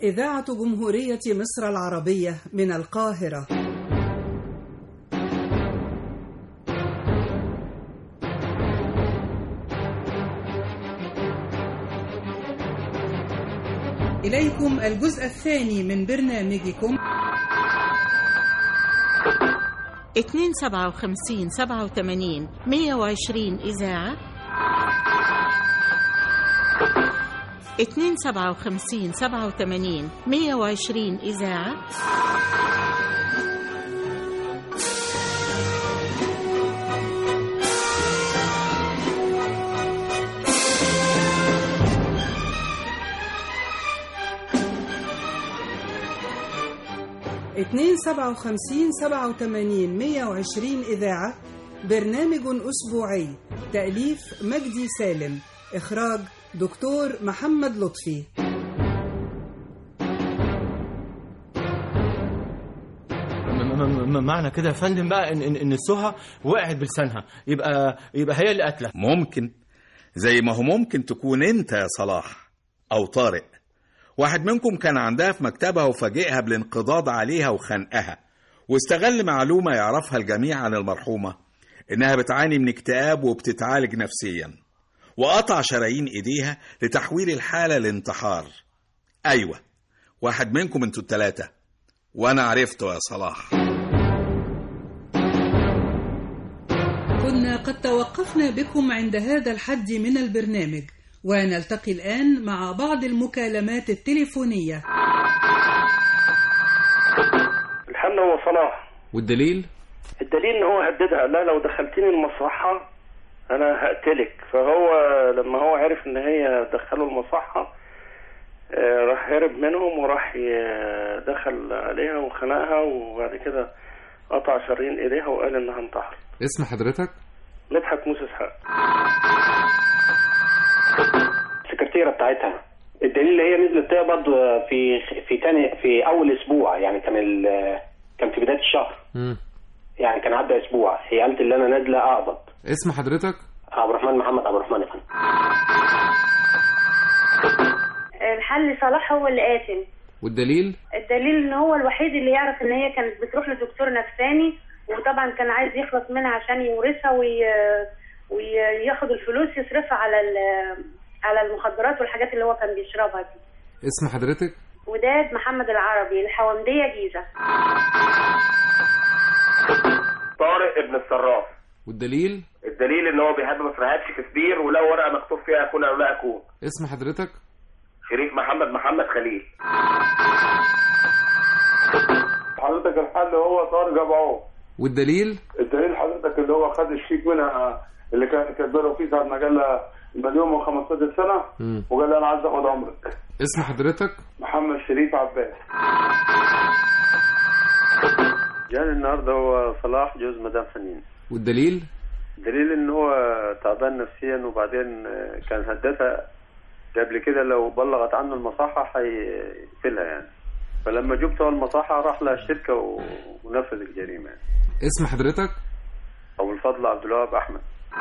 إذاعة جمهورية مصر العربية من القاهرة إليكم الجزء الثاني من برنامجكم 257 87 120 إذاعة 257 87 120 إذاعة اتنين سبعة وخمسين سبعة وتمانين مية وعشرين إذاعة برنامج أسبوعي تأليف مجدي سالم إخراج دكتور محمد لطفي م- م- م- معنى كده يا فندم بقى ان ان, إن سهى وقعت بلسانها يبقى يبقى هي اللي قاتله ممكن زي ما هو ممكن تكون انت يا صلاح او طارق واحد منكم كان عندها في مكتبها وفاجئها بالانقضاض عليها وخنقها واستغل معلومة يعرفها الجميع عن المرحومة إنها بتعاني من اكتئاب وبتتعالج نفسيا وقطع شرايين إيديها لتحويل الحالة لانتحار أيوة واحد منكم انتوا التلاتة وأنا عرفته يا صلاح كنا قد توقفنا بكم عند هذا الحد من البرنامج ونلتقي الآن مع بعض المكالمات التليفونية الحل هو صلاح والدليل الدليل ان هو هددها قال لها لو دخلتيني المصحة انا هقتلك فهو لما هو عرف ان هي دخله المصحة آه، راح هرب منهم وراح ي- دخل عليها وخنقها وبعد كده قطع شرايين ايديها وقال انها انتحر اسم حضرتك مدحت موسى اسحاق السكرتيره بتاعتها الدليل اللي هي نزلت فيها برضه في في تاني في اول اسبوع يعني كان ال- كان في بدايه الشهر مم. يعني كان عدى اسبوع هي قالت اللي انا نازله اقبض اسم حضرتك عبد الرحمن محمد عبد الرحمن يا فندم الحل صلاح هو اللي قاتل والدليل الدليل ان هو الوحيد اللي يعرف ان هي كانت بتروح لدكتور نفساني وطبعا كان عايز يخلص منها عشان يورثها وي... وياخد الفلوس يصرفها على ال... على المخدرات والحاجات اللي هو كان بيشربها دي اسم حضرتك وداد محمد العربي الحومدية جيزة طارق ابن الصراف والدليل الدليل ان هو بيحب مسرحيات شكسبير ولو ورقه مكتوب فيها اكون او لا اكون اسم حضرتك شريف محمد محمد خليل حضرتك الحل هو طارق ابو عوف والدليل الدليل حضرتك اللي هو خد الشيك منها اللي كانت كاتبه له فيه ساعه ما قال لها مليون و15 سنه مم. وقال لها انا عايز اخد عمرك اسم حضرتك محمد شريف عباس جاني النهارده هو صلاح جوز مدام حنين والدليل دليل ان هو تعبان نفسيا وبعدين كان هددها قبل كده لو بلغت عنه المصحة هيقتلها يعني فلما جبته المصحة راح لها الشركة و- ونفذ الجريمة يعني. اسم حضرتك أبو الفضل عبد الوهاب أحمد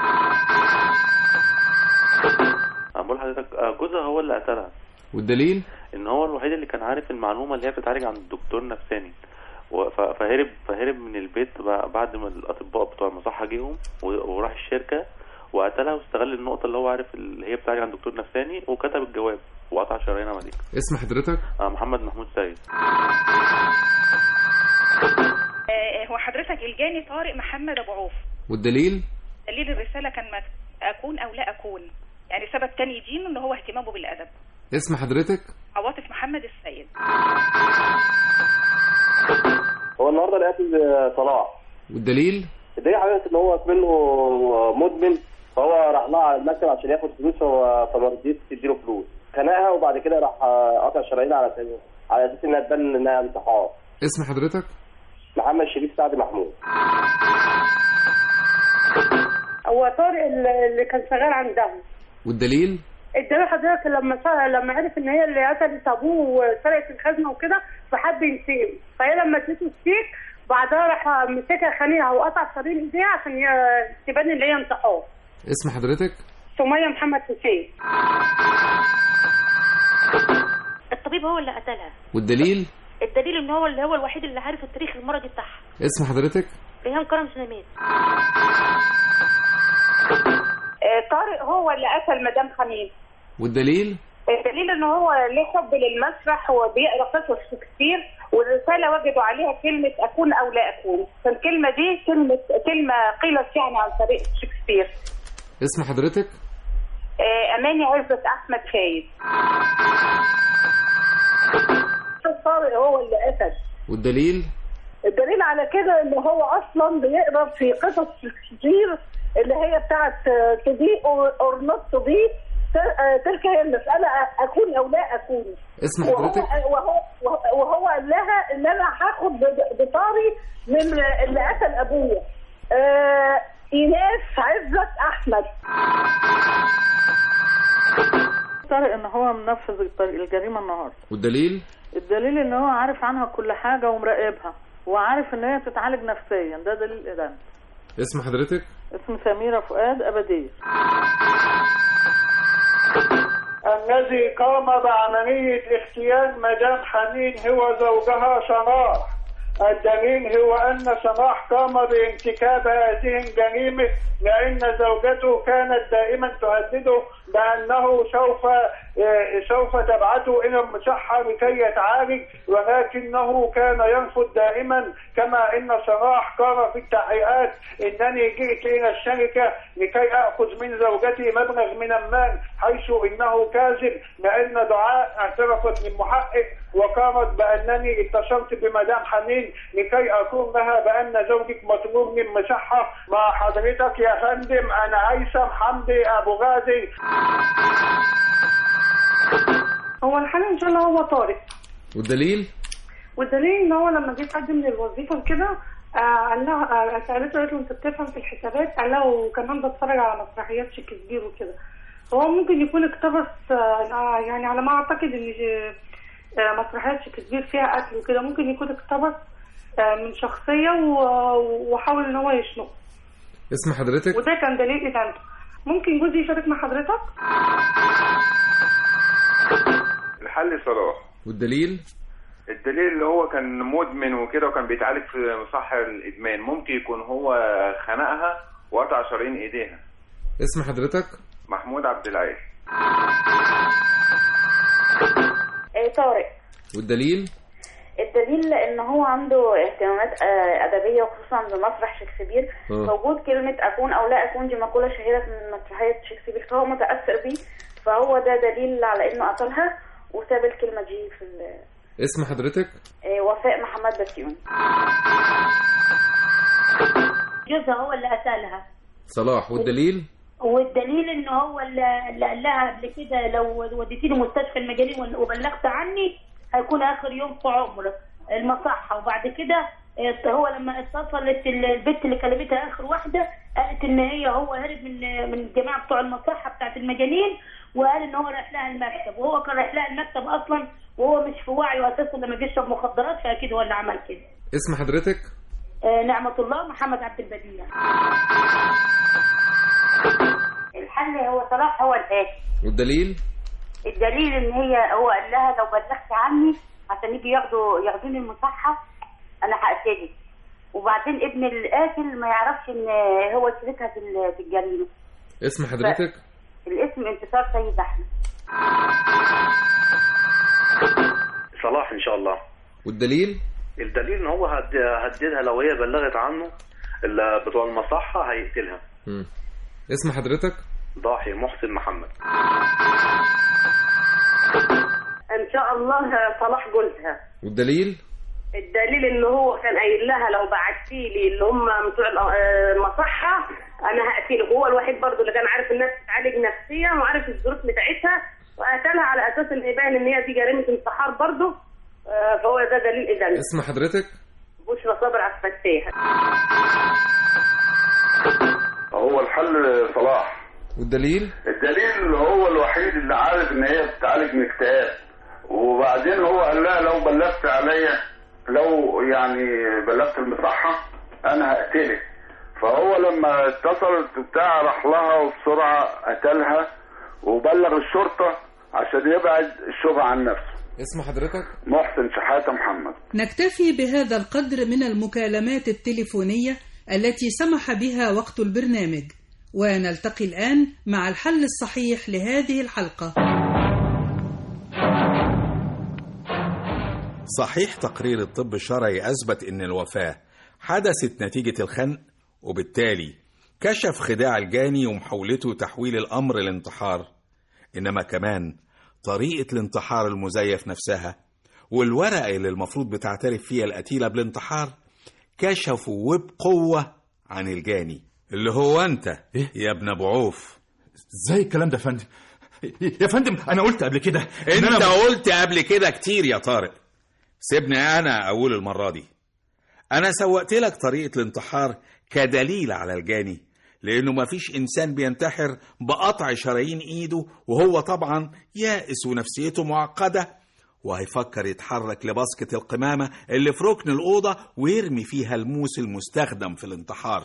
بقول لحضرتك آه، جوزها هو اللي قتلها والدليل ان هو الوحيد اللي كان عارف المعلومه اللي هي بتتعالج عند الدكتور نفساني و- ف- فهرب فهرب من البيت ب- بعد ما الاطباء بتوع المصحه جيهم و- وراح الشركه وقتلها واستغل النقطه اللي هو عارف اللي هي بتعالج عند دكتور نفساني وكتب الجواب وقطع شرايين عمليه اسم حضرتك آه، محمد محمود سيد آه، هو حضرتك الجاني طارق محمد ابو عوف والدليل دليل الرساله كان ما اكون او لا اكون يعني سبب تاني يدين ان هو اهتمامه بالادب اسم حضرتك عواطف محمد السيد هو النهارده القاتل صلاح والدليل الدليل حضرتك ان هو منه مدمن فهو راح لها على المكتب عشان ياخد فلوس فهو فما رضيتش تديله فلوس خنقها وبعد كده راح قطع شرايين على اساس على اساس انها تبان انها انتحار اسم حضرتك محمد شريف سعد محمود هو طارق اللي اللي كان شغال عندهم والدليل الدليل حضرتك لما سا... لما عرف ان هي اللي قتلت ابوه وسرقت الخزنه وكده فحب ينتقم فهي لما اديته السيك بعدها راح مسكها خانقها وقطع شرايين ايديها عشان ي- تبان ان هي انتحار اسم حضرتك سميه محمد حسين الطبيب هو اللي قتلها والدليل الدليل ان هو اللي هو الوحيد اللي عارف التاريخ المرضي بتاعها اسم حضرتك ريهام كرم سليمان آه، طارق هو اللي قتل مدام خميس والدليل الدليل ان هو ليه حب للمسرح وبيقرا قصص شكسبير والرساله وجدوا عليها كلمه اكون او لا اكون فالكلمه دي كلمه كلمه قيلت يعني عن طريق شكسبير اسم حضرتك آه، اماني عزت احمد فايز طارق هو اللي قتل والدليل الدليل على كده ان هو اصلا بيقرا في قصص شكسبير اللي هي بتاعت تو بي اور نوت تو بي تلك هي المساله اكون او لا اكون اسم وهو حضرتك وهو وهو قال لها ان انا هاخد ب- بطاري من اللي قتل ابويا آه ايناس عزت احمد طارق ان هو منفذ الطريق الجريمه النهارده والدليل الدليل ان هو عارف عنها كل حاجه ومراقبها وعارف ان هي تتعالج نفسيا ده دليل ادانه اسم حضرتك اسم سميره فؤاد ابديه الذي قام بعملية اغتيال مدام حنين هو زوجها صلاح الدليل هو أن صلاح قام بارتكاب هذه الجريمة لأن زوجته كانت دائما تهدده بأنه سوف آه، سوف تبعثه إلى المصحة لكي يتعالج ولكنه كان يرفض دائما كما أن صلاح قال في التحقيقات إنني جئت إلى الشركة لكي أخذ من زوجتي مبلغ من المال حيث إنه كاذب لأن دعاء اعترفت للمحقق وقالت بأنني اتصلت بمدام حنين لكي أقول لها بأن زوجك مطلوب من مصحة مع حضرتك يا فندم أنا هيثم حمدي أبو غازي هو الحل ان شاء الله هو طارق والدليل والدليل ان هو لما جه يقدم للوظيفه وكده آه، قال لها آه، سالته قالت له انت بتفهم في الحسابات قال لها وكمان بتفرج على مسرحيات شكسبير وكده هو ممكن يكون اقتبس آه، آه، يعني على ما اعتقد ان آه، مسرحيات شكسبير فيها قتل وكده ممكن يكون اقتبس آه، من شخصيه و- وحاول ان هو يشنقه اسم حضرتك وده كان دليل ادانته ممكن جوزي يشارك مع حضرتك الحل صلاح والدليل الدليل اللي هو كان مدمن وكده وكان بيتعالج في مصحة الإدمان ممكن يكون هو خنقها وقطع شرايين إيديها اسم حضرتك محمود عبد العال آه، طارق والدليل الدليل ان هو عنده اهتمامات آه، ادبيه وخصوصا عند مسرح شكسبير آه. وجود كلمه اكون او لا اكون دي مقوله شهيره من مسرحيه شكسبير فهو متاثر بيه فهو ده دليل على انه قتلها وساب الكلمه دي في ال- اسم حضرتك آه، وفاء محمد بسيون جوزها هو اللي قتلها صلاح والدليل والدليل ان هو اللي اللي قال لها قبل كده لو وديتيني مستشفى المجانين وبلغت عني هيكون اخر يوم في عمرك المصحة وبعد كده آه، هو لما اتصلت ال- البنت اللي كلمتها اخر واحده قالت ان هي هو هرب من من الجماعه بتوع المصحه بتاعت المجانين وقال ان هو رايح لها المكتب وهو كان رايح لها المكتب اصلا وهو مش في وعيه اساسا لما بيشرب مخدرات فاكيد هو اللي عمل كده اسم حضرتك آه، نعمة الله محمد عبد البديع الحل هو صلاح هو الآتي والدليل الدليل ان هي هو قال لها لو بلغت عني عشان يجي ياخدوا ياخدوني المصحة انا هقتلك وبعدين ابن القاتل ما يعرفش ان هو شريكها في ال- في الجريمة اسم حضرتك الاسم انتصار سيد احمد صلاح ان شاء الله والدليل الدليل ان هو هد- هددها لو هي بلغت عنه ال- بتوع المصحة هيقتلها مم. اسم حضرتك ضاحي محسن محمد ان شاء الله صلاح جوزها والدليل الدليل ان هو كان قايل لها لو بعتي لي اللي هم بتوع الأ- آه، المصحه انا هقتلك وهو الوحيد برضو اللي كان عارف الناس تتعالج نفسيا وعارف الظروف بتاعتها وقتلها على اساس ان يبان ان هي دي جريمه انتحار برضو آه، فهو ده دليل ادانه اسم حضرتك بشرى صابر عبد الفتاح هو الحل صلاح والدليل الدليل هو الوحيد اللي عارف ان هي بتعالج من اكتئاب وبعدين هو قال لها لو بلغت عليا لو يعني بلغت المصحة انا هقتلك فهو لما اتصلت بتاع راح لها وبسرعة قتلها وبلغ الشرطة عشان يبعد الشبهة عن نفسه اسم حضرتك محسن شحاتة محمد نكتفي بهذا القدر من المكالمات التليفونية التي سمح بها وقت البرنامج ونلتقي الآن مع الحل الصحيح لهذه الحلقة صحيح تقرير الطب الشرعي أثبت إن الوفاة حدثت نتيجة الخنق وبالتالي كشف خداع الجاني ومحاولته تحويل الأمر لانتحار إنما كمان طريقة الانتحار المزيف نفسها والورقة اللي المفروض بتعترف فيها القتيلة بالانتحار كشفوا وبقوة عن الجاني اللي هو أنت يا ابن أبو عوف ازاي الكلام ده يا فندم يا فندم انا قلت قبل كده إن انت أنا- قلت قبل كده كتير يا طارق سيبني انا اقول المره دي انا سوقت لك طريقه الانتحار كدليل على الجاني لانه مفيش انسان بينتحر بقطع شرايين ايده وهو طبعا يائس ونفسيته معقده وهيفكر يتحرك لباسكت القمامه اللي في ركن الاوضه ويرمي فيها الموس المستخدم في الانتحار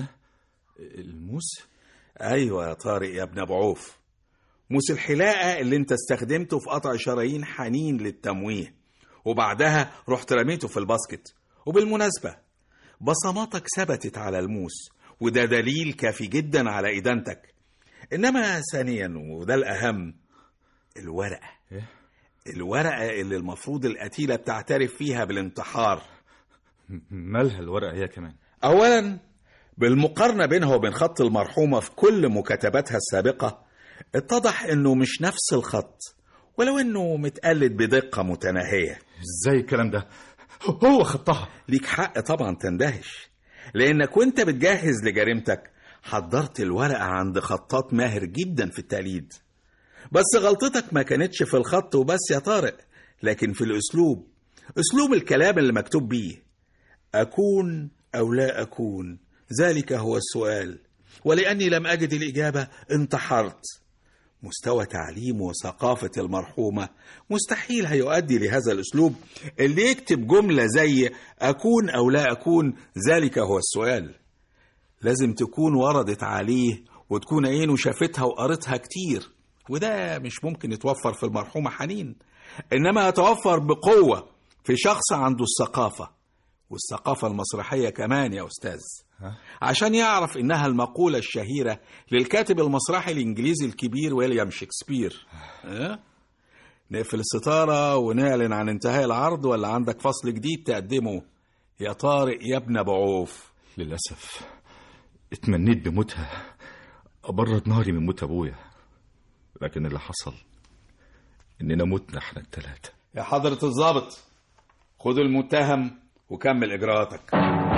الموس ايوه يا طارق يا ابن ابو عوف موس الحلاقه اللي انت استخدمته في قطع شرايين حنين للتمويه وبعدها رحت رميته في الباسكت وبالمناسبه بصماتك ثبتت على الموس وده دليل كافي جدا على ادانتك انما ثانيا وده الاهم الورقه الورقه اللي المفروض القتيله بتعترف فيها بالانتحار مالها الورقه هي كمان اولا بالمقارنه بينها وبين خط المرحومه في كل مكاتباتها السابقه اتضح انه مش نفس الخط ولو انه متقلد بدقه متناهيه ازاي الكلام ده هو خطها ليك حق طبعا تندهش لانك وانت بتجهز لجريمتك حضرت الورقه عند خطاط ماهر جدا في التقليد بس غلطتك ما كانتش في الخط وبس يا طارق لكن في الاسلوب اسلوب الكلام اللي مكتوب بيه اكون او لا اكون ذلك هو السؤال ولاني لم اجد الاجابه انتحرت مستوى تعليم وثقافة المرحومة مستحيل هيؤدي لهذا الأسلوب اللي يكتب جملة زي أكون أو لا أكون ذلك هو السؤال لازم تكون وردت عليه وتكون عينه شافتها وقرتها كتير وده مش ممكن يتوفر في المرحومة حنين إنما يتوفر بقوة في شخص عنده الثقافة والثقافة المسرحية كمان يا أستاذ عشان يعرف إنها المقولة الشهيرة للكاتب المسرحي الإنجليزي الكبير ويليام شكسبير أه؟ نقفل الستارة ونعلن عن انتهاء العرض ولا عندك فصل جديد تقدمه يا طارق يا ابن أبو عوف للأسف اتمنيت بموتها أبرد ناري من موت أبويا لكن اللي حصل إننا متنا احنا التلاتة يا حضرة الضابط خد المتهم وكمل إجراءاتك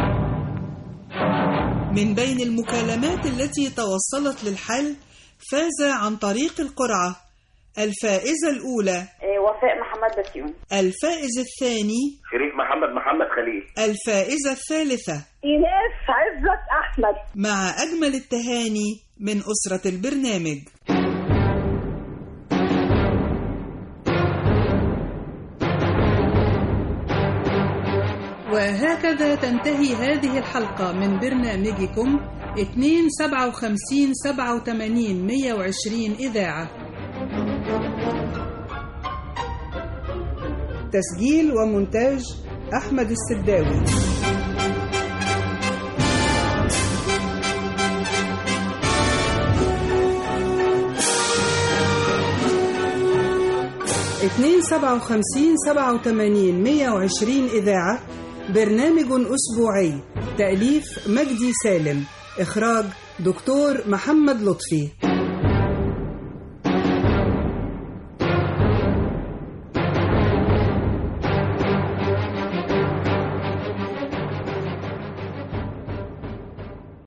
من بين المكالمات التي توصلت للحل فاز عن طريق القرعة الفائزة الأولى آه، وفاء محمد بسيون الفائز الثاني شريف محمد محمد خليل الفائزة الثالثة إيناس عزت أحمد مع أجمل التهاني من أسرة البرنامج وهكذا تنتهي هذه الحلقة من برنامجكم 257 87 120 إذاعة تسجيل ومونتاج أحمد السداوي اتنين سبعة وخمسين سبعة وتمانين مية وعشرين إذاعة برنامج أسبوعي تأليف مجدي سالم إخراج دكتور محمد لطفي